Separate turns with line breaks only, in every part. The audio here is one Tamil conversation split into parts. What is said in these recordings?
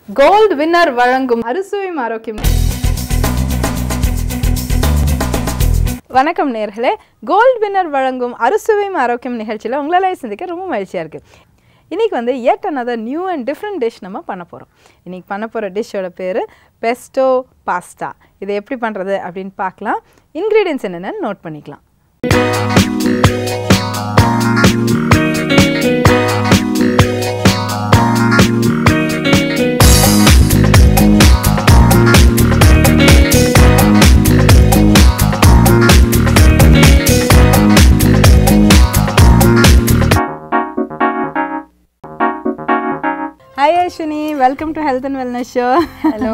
கோல்டு வின்னர் வழங்கும் அறுசுவையும் ஆரோக்கியம் வணக்கம் நேர்களே கோல்டு வின்னர் வழங்கும் அறுசுவையும் ஆரோக்கியம் நிகழ்ச்சியில் உங்களால் சந்திக்க ரொம்ப மகிழ்ச்சியாக இருக்குது இன்றைக்கி வந்து yet another new and different dish நம்ம பண்ண போகிறோம் இன்றைக்கி பண்ண போகிற டிஷ்ஷோட பேர் பெஸ்டோ பாஸ்தா இதை எப்படி பண்ணுறது அப்படின்னு பார்க்கலாம் இன்க்ரீடியன்ஸ் என்னென்னு நோட் பண்ணிக்கலாம் hi Ashwini welcome to health and wellness show
hello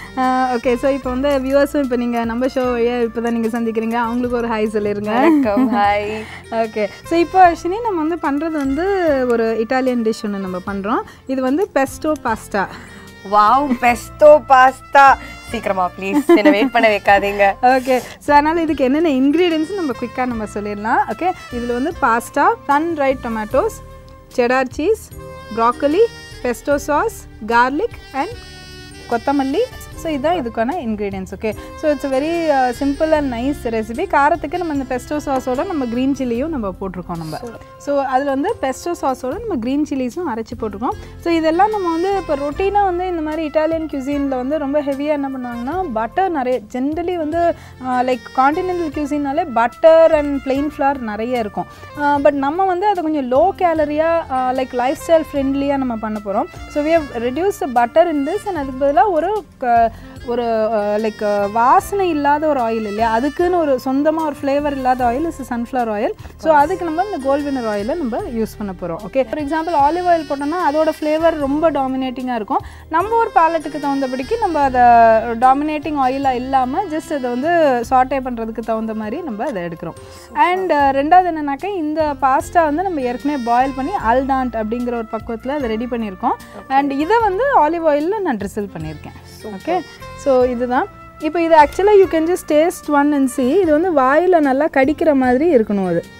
okay so இப்போ வந்து வியூவர்ஸும் இப்போ நீங்கள் நம்ம ஷோ வழியாக இப்போ தான் நீங்கள் சந்திக்கிறீங்க அவங்களுக்கு ஒரு ஹாய் சொல்லிடுங்க
வணக்கம் ஹாய்
ஓகே ஸோ இப்போ அஸ்வினி நம்ம வந்து பண்ணுறது வந்து ஒரு இட்டாலியன் டிஷ் ஒன்று நம்ம பண்ணுறோம் இது வந்து pesto pasta
wow pesto pasta சீக்கிரமா ப்ளீஸ் என்ன வெயிட் பண்ண வைக்காதீங்க
ஓகே ஸோ அதனால் இதுக்கு என்னென்ன இன்க்ரீடியன்ஸ் நம்ம குயிக்காக நம்ம சொல்லிடலாம் ஓகே இதில் வந்து pasta sundried tomatoes cheddar cheese broccoli pesto sauce garlic and கொத்தமல்லி ஸோ இதுதான் இதுக்கான ingredients okay so it's very simple and nice recipe காரத்துக்கு நம்ம இந்த பெஸ்டோ சாஸோட நம்ம க்ரீன் சில்லியும் நம்ம போட்டிருக்கோம் நம்ம ஸோ அதில் வந்து பெஸ்டோ சாஸோட நம்ம க்ரீன் சில்லிஸும் அரைச்சி போட்டிருக்கோம் ஸோ இதெல்லாம் நம்ம வந்து இப்போ ரொட்டீனாக வந்து இந்த மாதிரி இட்டாலியன் cuisine-ல வந்து ரொம்ப ஹெவியாக என்ன பண்ணுவாங்கன்னா பட்டர் நிறைய ஜென்ரலி வந்து லைக் காண்டினென்டல் cuisine-னாலே பட்டர் அண்ட் பிளெயின் ஃப்ளார் நிறைய இருக்கும் பட் நம்ம வந்து அதை கொஞ்சம் லோ கேலரியாக லைக் லைஃப் ஸ்டைல் ஃப்ரெண்ட்லியாக நம்ம பண்ண போகிறோம் so we have reduce butter in this and அதுக்கு பதிலாக ஒரு க- ஒரு லைக் வாசனை இல்லாத ஒரு ஆயில் இல்லையா அதுக்குன்னு ஒரு சொந்தமாக ஒரு ஃப்ளேவர் இல்லாத oil is sunflower oil so அதுக்கு நம்ம இந்த கோல்ட் வினர் ஆயிலை நம்ம யூஸ் பண்ண போகிறோம் okay for example olive oil போட்டோம்னா அதோட ஃப்ளேவர் ரொம்ப டாமினேட்டிங்காக இருக்கும் நம்ம ஒரு பேலட்டுக்கு தகுந்தபடிக்கு நம்ம அதை டாமினேட்டிங் ஆயிலாக இல்லாமல் ஜஸ்ட் அதை வந்து சாட்டே பண்ணுறதுக்கு தகுந்த மாதிரி நம்ம அதை எடுக்கிறோம் அண்ட் ரெண்டாவது என்னன்னாக்கா இந்த பாஸ்தா வந்து நம்ம ஏற்கனவே பாயில் பண்ணி அல்டாண்ட் அப்படிங்கிற ஒரு பக்குவத்தில் அதை ரெடி பண்ணியிருக்கோம் அண்ட் இதை வந்து ஆலிவ் ஆயிலில் நான் ட்ரிசில் பண்ணியிருக்கேன் ஓகே ஸோ இதுதான் இப்போ இது ஆக்சுவலாக you can just taste one and see இது வந்து வாயில் நல்லா கடிக்கிற மாதிரி இருக்கணும் அது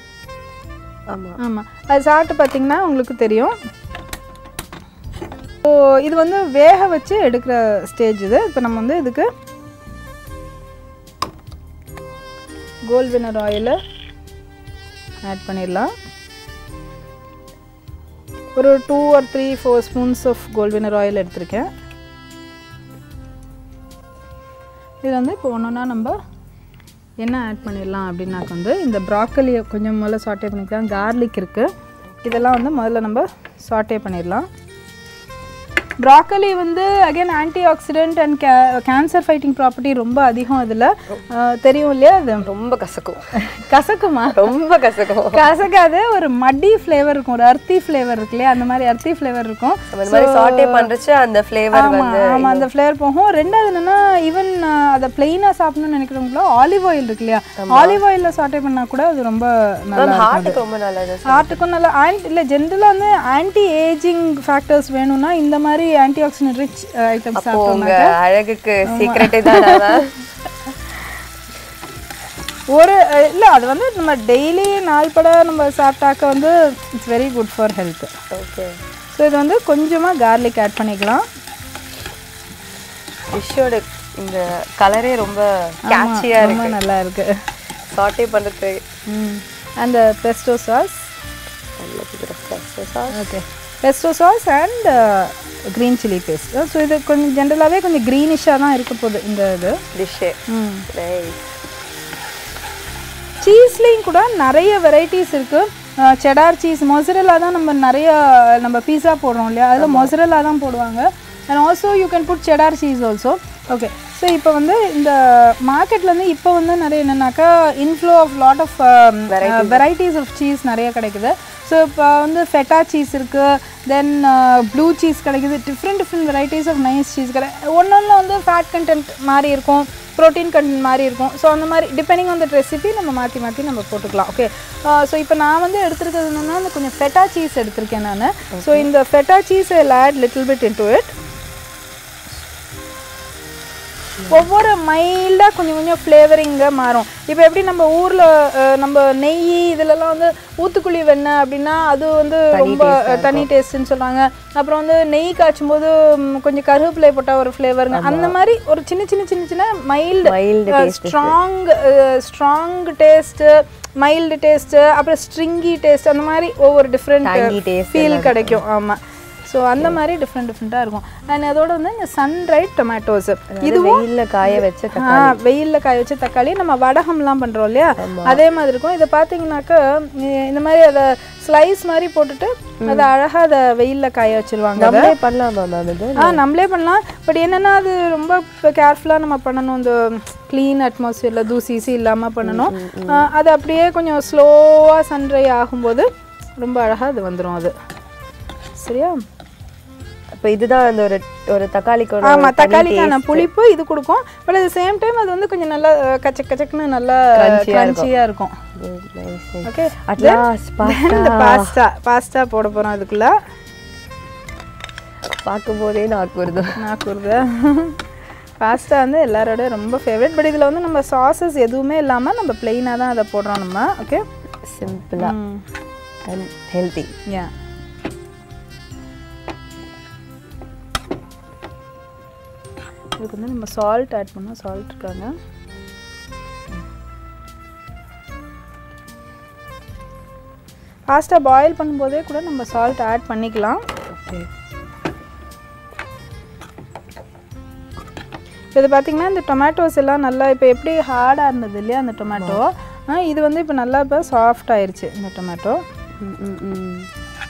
ஆமா
ஆமாம் அது சாப்பிட்டு பார்த்தீங்கன்னா உங்களுக்கு தெரியும் ஸோ இது வந்து வேக வச்சு எடுக்கிற ஸ்டேஜ் இது இப்போ நம்ம வந்து இதுக்கு கோல்ட் வினர் ஆயிலை ஆட் பண்ணிடலாம் ஒரு two or three four spoons of Gold Winner oil எடுத்திருக்கேன் இதில் வந்து இப்போ ஒன்று ஒன்றா நம்ம என்ன ஆட் பண்ணிடலாம் அப்படின்னாக்க வந்து இந்த ப்ராக்கலியை கொஞ்சம் முதல்ல சாட்டே பண்ணிக்கலாம் கார்லிக் இருக்குது இதெல்லாம் வந்து முதல்ல நம்ம சாட்டே பண்ணிடலாம் ப்ராக்கலி வந்து அகைன் ஆன்டி ஆக்சிடென்ட் அண்ட் கே கேன்சர் ஃபைட்டிங் ப்ராப்பர்ட்டி ரொம்ப அதிகம் இதில் தெரியும் இல்லையா அது
ரொம்ப கசக்கும்
கசக்குமா
ரொம்ப கசக்கும்
கசக்காது ஒரு மடி ஃப்ளேவர் இருக்கும் ஒரு அர்த்தி ஃப்ளேவர் இருக்கு இல்லையா அந்த மாதிரி அர்த்தி ஃப்ளேவர் இருக்கும்
நம்ம இந்த மாதிரி சாட்டே பண்றச்சு அந்த ஃப்ளேவர்
ஆமா
வந்து
ஆமா அந்த ஃப்ளேவர் போகும் ரெண்டாவது என்னன்னா ஈவன் அதை பிளெயினா சாப்பிடணும்னு நினைக்கிறவங்களோ ஆலிவ் ஆயில் இருக்கு இல்லையா ஆலிவ் ஆயில்ல சாட்டே பண்ணா கூட அது ரொம்ப நல்லா
ஹார்ட்டுக்கு ரொம்ப நல்லது
ஹார்ட்டுக்கும் நல்லா ஆன்ட் இல்லை ஜென்ரலாக வந்து ஆன்டி ஏஜிங் ஃபேக்டர்ஸ் வேணும்னா இந்த மாதிரி ஆன்டி ஆக்சிடென்ட் ரிச் ஐட்டம்ஸ்
அப்போ உங்க
சாப்பிட்டோம்னா
அழகுக்கு சீக்கிரட்டே தான்
ஒரு இல்லை அது வந்து நம்ம டெய்லி நாள்பட நம்ம சாப்பிட்டாக்க வந்து it's very good for health
okay
so இது வந்து கொஞ்சமாக கார்லிக் ஆட் பண்ணிக்கலாம்
டிஷ்ஷோட இந்த கலரே ரொம்ப கேட்சியா
ரொம்ப
இருக்கு
நல்லா இருக்கு
சாட்டே பண்றது
ம் அந்த pesto sauce
sauce
okay pesto sauce and green chilli paste so இது கொஞ்சம் ஜென்ரலாகவே கொஞ்சம் க்ரீனிஷாக தான் இருக்க போகுது இந்த இது
டிஷ்ஷே
ம்
நைஸ்
சீஸ்லேயும் கூட நிறைய வெரைட்டிஸ் இருக்குது செடார் சீஸ் மொசரலா தான் நம்ம நிறைய நம்ம பீஸா போடுறோம் இல்லையா அதில் மொசரலா தான் போடுவாங்க and also you can put cheddar cheese also okay so இப்போ வந்து இந்த மார்க்கெட்ல இருந்து இப்போ வந்து நிறைய என்னன்னாக்கா inflow of lot of varieties of cheese நிறைய கிடைக்குது ஸோ இப்போ வந்து ஃபெட்டா சீஸ் இருக்குது தென் ப்ளூ சீஸ் கிடைக்குது different different varieties of nice cheese கிடை ஒன்று வந்து ஃபேட் கண்டென்ட் மாதிரி இருக்கும் ப்ரோட்டீன் கண்டென்ட் மாதிரி இருக்கும் ஸோ அந்த மாதிரி டிபெண்டிங் ஆன் தட் ரெசிபி நம்ம மாற்றி மாற்றி நம்ம போட்டுக்கலாம் ஓகே ஸோ இப்போ நான் வந்து எடுத்துருக்கிறது என்னென்னா இந்த கொஞ்சம் ஃபெட்டா சீஸ் எடுத்திருக்கேன் நான் ஸோ இந்த feta cheese I add little bit into it ஒவ்வொரு மைல்டாக கொஞ்சம் கொஞ்சம் ஃப்ளேவரிங்காக மாறும் இப்போ எப்படி நம்ம ஊரில் நம்ம நெய் இதுலலாம் வந்து ஊத்துக்குழி வெண்ணெய் அப்படின்னா அது வந்து ரொம்ப அஹ், தனி டேஸ்ட்டுன்னு சொல்கிறாங்க அப்புறம் வந்து நெய் காய்ச்சும் போது ம், கொஞ்சம் கருவேப்பிலை போட்டால் ஒரு ஃப்ளேவருங்க அந்த மாதிரி ஒரு சின்ன சின்ன சின்ன சின்ன mild
Mild
strong strong taste mild taste அப்புறம் ஸ்ட்ரிங்கி டேஸ்ட் அந்த மாதிரி ஒவ்வொரு டிஃப்ரெண்ட்
Tangy taste
ஃபீல் கிடைக்கும் ஆமாம் ஸோ அந்த மாதிரி டிஃப்ரெண்ட் டிஃப்ரெண்ட்டாக இருக்கும் அண்ட் அதோட வந்து இந்த சன்ரைட் டொமேட்டோஸ் இதுவும்
வெயில்ல காய வச்ச
ஆ வெயிலில் காய வச்ச தக்காளி நம்ம வடகம்லாம் பண்ணுறோம் இல்லையா அதே மாதிரி இருக்கும் இதை பார்த்தீங்கன்னாக்கா இ- இந்த மாதிரி அதை ஸ்லைஸ் மாதிரி போட்டுட்டு அதை அழகாக அதை வெயிலில் காய வச்சிருவாங்க அதை.
நம்மளே பண்ணலாமா மேம் இது
ஆ நம்மளே பண்ணலாம் பட் என்னன்னா அது ரொம்ப கேர்ஃபுல்லாக நம்ம பண்ணணும் இந்த க்ளீன் அட்மாஸ்ஃபியரில் தூசி ஈசி இல்லாமல் பண்ணணும் ஆ, அது அப்படியே கொஞ்சம் ஸ்லோவாக சன்ரை ஆகும்போது ரொம்ப அழகாக அது வந்துடும் அது சரியா
இப்போ இதுதான் அந்த ஒரு ஒரு தக்காளிக்கு
ஆமாம் தக்காளிக்கான புளிப்பு இது கொடுக்கும் பட் அட் சேம் டைம் அது வந்து கொஞ்சம் நல்லா அஹ், கச்சக் கச்சக்குன்னு நல்லா கிரன்ச்சியாக இருக்கும் ஓகே
அட்லாஸ்
இந்த பாஸ்தா பாஸ்தா போட போகிறோம் அதுக்குள்ள
பார்க்கும் போதே நாக்கு வருது
நான் கூறுது பாஸ்தா வந்து எல்லாரோட ரொம்ப ஃபேவரட் பட் இதில் வந்து நம்ம சாசஸ் எதுவுமே இல்லாமல் நம்ம பிளெயினாக தான் அதை போடுறோம் நம்ம ஓகே
சிம்பிளா அண்ட் ஹெல்தி
யா இதுக்கு வந்து நம்ம சால்ட் ஆட் பண்ணோம் சால்ட் இருக்காங்க பாஸ்தா பாயில் பண்ணும்போதே கூட நம்ம சால்ட் ஆட் பண்ணிக்கலாம்
ஓகே
இப்போ இது பார்த்தீங்கன்னா இந்த டொமேட்டோஸ் எல்லாம் நல்லா இப்போ எப்படி ஹார்டாக இருந்தது இல்லையா அந்த டொமேட்டோ இது வந்து இப்போ நல்லா இப்போ சாஃப்ட் ஆயிருச்சு இந்த டொமேட்டோ
ம் ம் ம்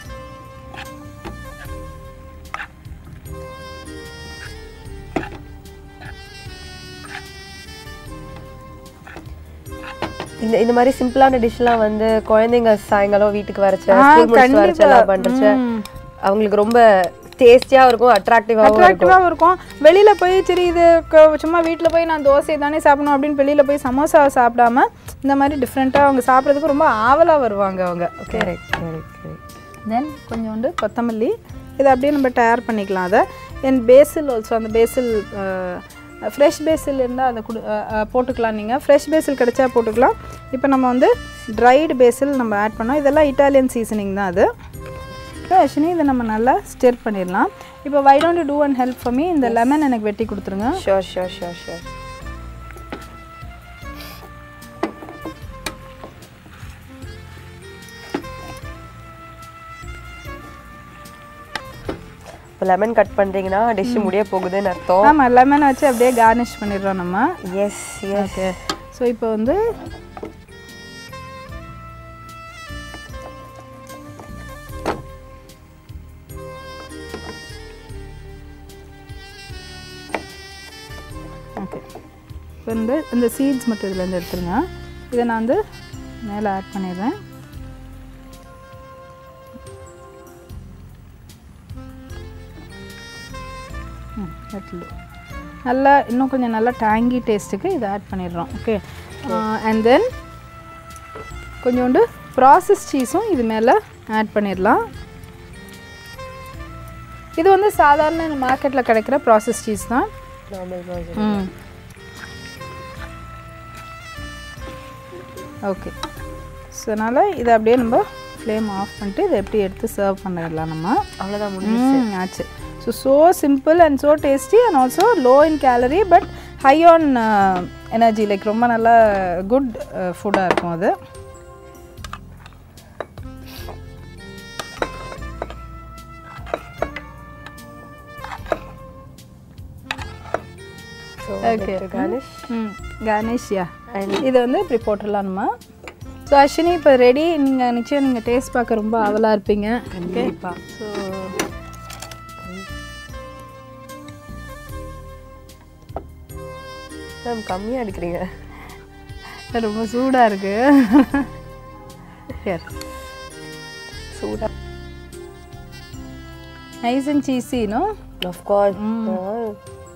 இந்த இந்த மாதிரி சிம்பிளான டிஷ்லாம் வந்து குழந்தைங்க சாயங்காலம் வீட்டுக்கு வரச்ச ஸ்கூல் முடிச்சு வரச்ச எல்லாம் பண்றச்ச
ம்.
அவங்களுக்கு ரொம்ப டேஸ்டியா இருக்கும் அட்ராக்டிவாகவும் இருக்கும்
அட்ராக்டிவாகவும் இருக்கும் வெளியில் போய் சரி இது க- சும்மா வீட்டில் போய் நான் தோசை தானே சாப்பிடணும் அப்படின்னு வெளியில் போய் சமோசாவை சாப்பிடாம இந்த மாதிரி டிஃப்ரெண்ட்டாக அவங்க சாப்பிட்றதுக்கு ரொம்ப ஆவலாக வருவாங்க அவங்க okay
correct correct correct
then கொஞ்சோண்டு கொத்தமல்லி இதை அப்படியே நம்ம தயார் பண்ணிக்கலாம் அதை என் பேசில் ஆல்சோ அந்த பேசில் ஃப்ரெஷ் பேசில் இருந்தால் அதை கொடு அஹ், அஹ், போட்டுக்கலாம் நீங்கள் ஃப்ரெஷ் பேசில் கிடைச்சா போட்டுக்கலாம் இப்போ நம்ம வந்து ட்ரைடு பேசில் நம்ம ஆட் பண்ணோம் இதெல்லாம் இட்டாலியன் சீசனிங் தான் அது ஆக்சுவலி இதை நம்ம நல்லா ஸ்டிர் பண்ணிடலாம் இப்போ why don't you and help for me இந்த லெமன் எனக்கு வெட்டி கொடுத்துருங்க
ஷோர் ஷோர் ஷோர் ஷோர் இப்போ லெமன் கட் பண்றீங்கன்னா டிஷ் முடிய போகுதுன்னு அர்த்தம்
ஆமாம் லெமனை வச்சு அப்படியே கார்னிஷ் பண்ணிடுறோம் நம்ம
எஸ் எஸ்
ஓகே ஸோ இப்போ வந்து ஓகே இப்போ வந்து இந்த சீட்ஸ் மட்டும் இதுலேருந்து எடுத்துருங்க இதை நான் வந்து மேலே ஆட் பண்ணிடுறேன் ம், that'll do. நல்லா இன்னும் கொஞ்சம் நல்லா டேங்கி டேஸ்ட்டுக்கு இதை ஆட் பண்ணிடுறோம் ஓகே அண்ட் தென் கொஞ்சோண்டு ப்ராசஸ் சீஸும் இது மேலே ஆட் பண்ணிடலாம் இது வந்து சாதாரண மார்க்கெட்டில் கிடைக்கிற ப்ராசஸ் சீஸ் தான்
நார்மல்
ம் ஓகே ஸோ அதனால் இதை அப்படியே நம்ம ஃப்ளேம் ஆஃப் பண்ணிட்டு இதை எப்படி எடுத்து சர்வ் பண்ணிடலாம் நம்ம
அவ்வளோதான் முடியும்
ம் ஆச்சு so so simple and so tasty and also low in calorie but high on energy like ரொம்ப நல்லா குட் ஃபுட்டாக இருக்கும் அது
okay garnish
hmm garnish yeah இது வந்து இப்படி போட்டுடலாம் நம்ம ஸோ அஸ்வினி இப்போ ரெடி நீங்கள் நிச்சயம் நீங்கள் டேஸ்ட் பார்க்க ரொம்ப ஆவலாக இருப்பீங்க
கண்டிப்பா
ஸோ
மேம் கம்மியாக எடுக்கிறீங்க
ரொம்ப சூடாக இருக்குது சரி
சூடாக
நைஸ் அண்ட் சீஸினோ
ஆஃப்கோர்ஸ்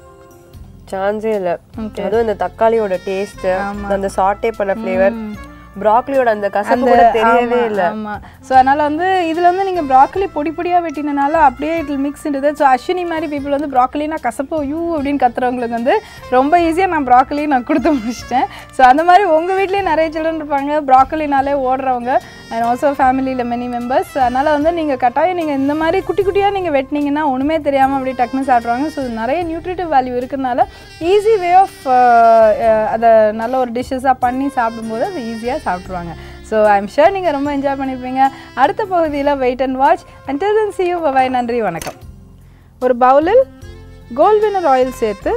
சான்ஸே இல்லை அதுவும் இந்த தக்காளியோட டேஸ்ட் அந்த சாட்டே பண்ண ஃப்ளேவர் ப்ராக்லியோட அந்த கசப்பு கூட தெரியவே
ஆமா,
இல்ல
ஆமா ஸோ அதனால வந்து இதுல வந்து நீங்க ப்ராக்கலி பொடி பொடியா வெட்டினனால அப்படியே it mix into so Ashwini மாதிரி பீப்புள் வந்து ப்ராக்கலினா கசப்பு யூ அப்படின்னு கத்துறவங்களுக்கு வந்து ரொம்ப ஈஸியா நான் ப்ராக்கலி நான் கொடுத்து முடிச்சிட்டேன் ஸோ அந்த மாதிரி உங்க வீட்லயே நிறைய சில்ட்ரன் இருப்பாங்க ப்ராக்கலினாலே ஓடுறவங்க அண்ட் ஆல்சோ ஃபேமிலியில் மெனி மெம்பர்ஸ் அதனால வந்து நீங்க கட்டாயம் நீங்க இந்த மாதிரி குட்டி குட்டியா நீங்க வெட்டினீங்கன்னா ஒண்ணுமே தெரியாம அப்படியே டக்குன்னு சாப்பிட்ருவாங்க ஸோ நிறைய நியூட்ரிட்டிவ் வேல்யூ இருக்கிறதுனால ஈஸி வே ஆஃப் அதை நல்ல ஒரு டிஷ்ஷஸாக பண்ணி சாப்பிடும்போது அது ஈஸியாக சாப்பிட்ருவாங்க ஸோ ஐம் ஷூர் நீங்கள் ரொம்ப என்ஜாய் பண்ணியிருப்பீங்க அடுத்த பகுதியில் wait and watch until then see you bye bye நன்றி வணக்கம் ஒரு பவுலில் கோல்வினர் ஆயில் சேர்த்து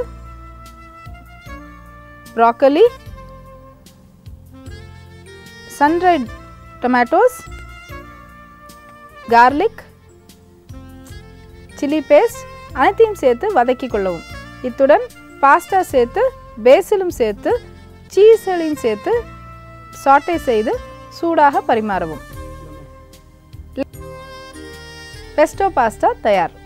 broccoli sundried tomatoes garlic chilli paste அனைத்தையும் சேர்த்து வதக்கி கொள்ளவும் இத்துடன் பாஸ்தா சேர்த்து பேசிலும் சேர்த்து சீஸ்களையும் சேர்த்து சாட்டே செய்து சூடாக பரிமாறவும் பெஸ்டோ பாஸ்தா தயார்